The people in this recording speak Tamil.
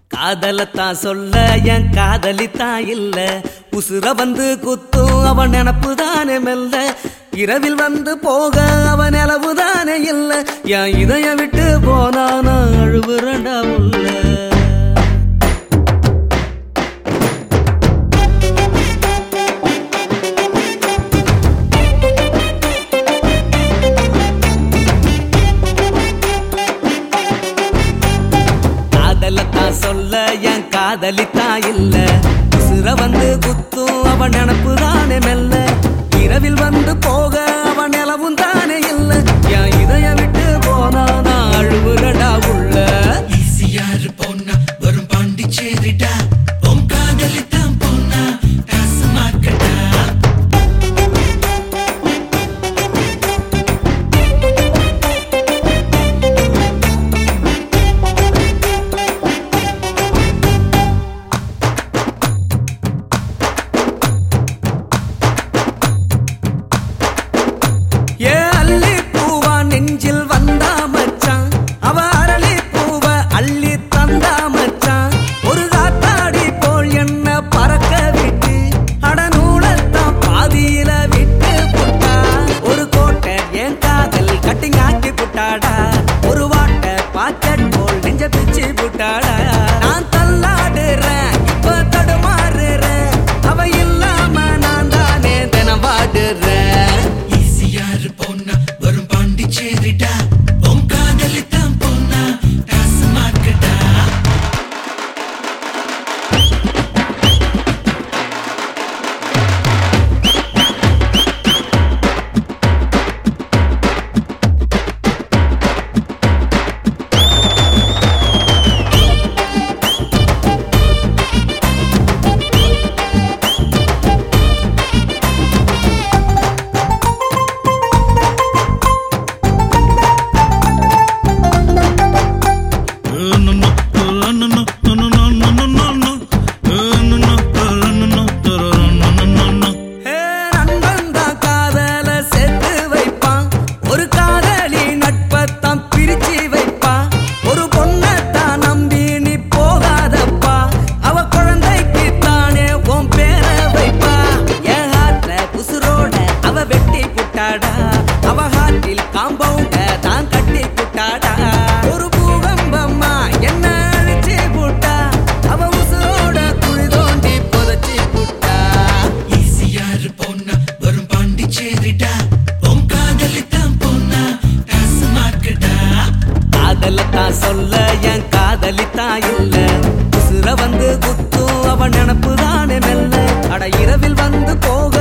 காதலத்தான் சொல்ல என் காதலித்தான் இல்ல உசுர வந்து குத்தும் அவன் நினப்பு தானே மெல்ல இரவில் வந்து போக அவன் நிலவு தானே இல்ல என் இதய விட்டு போனா நான் அழுவுறண்டா உள்ள காதலத்தான் சொல்ல என் காதலித்தான் இல்ல உசுர வந்து குத்தும் அவன் நினப்பு தானே மெல்ல இரவில் வந்து போக அவன் நிலவும் தானே இல்ல என் இதய விட்டு போனா நான் அழுவுறடா உள்ள ஈசியாரு பொண்ணா வரும் பாண்டிச்சேரிடா உன் காதலித்தான் பொண்ணா காசு மார்க்கெட்டா ஏ அள்ளி பூவா நெஞ்சில் வந்தா மச்சான் அவ அரளி பூவ அள்ளி தந்தா மச்சான் ஒரு காத்தாடி போல் என்ன பறக்க விட்டு அடநூலத்தான் பாதியில விட்டு புட்டா ஒரு கோட்டை என் காதல் கட்டிங் ஆக்கி புட்டாடா ஒரு வாட்டை பாக்கெட் போல் நெஞ்ச பிச்சு புட்டாடா நான் தள்ளாடுறேன் இப்ப தடுமாறுறேன் அவ இல்லாம நான் தானே தினம் வாடுறேன் ஈசியாரு பொண்ணா வரும் பாண்டிச்சேரிடா உன் காதலித்தான் பொண்ணா காசு மார்க்கெட்டா ஏ, நண்பன் தான் காதல சேர்த்து வைப்பான் ஒரு காதலி நட்பத்தான் பிரிச்சு வைப்பான் ஒரு பொண்ணத்தான் நம்பி நீ போகாதப்பா அவ குழந்தைக்கு தானே உன் பேர வைப்பா என் ஹார்ட்ல குசுரோட அவ வெட்டி புட்டாடா அவ ஹார்ட்டில் காம்பவுண்ட தான் கட்டி புட்டாடா ஒரு பூகம்பம்மா என்ன அழிச்சு புட்டா அவ உசுரோட குழி தோண்டி புதைச்சி புட்டா ஈசியாரு பொண்ணா வரும் பாண்டிச்சேரிடா உன் காதலித்தான் பொண்ணா காசு மார்க்கெட்டா காதலத்தான் சொல்ல என் காதலித்தான் இல்ல உசுர வந்து குத்தும் அவன் நினப்பு தானே மெல்ல அட இரவில் வந்து போக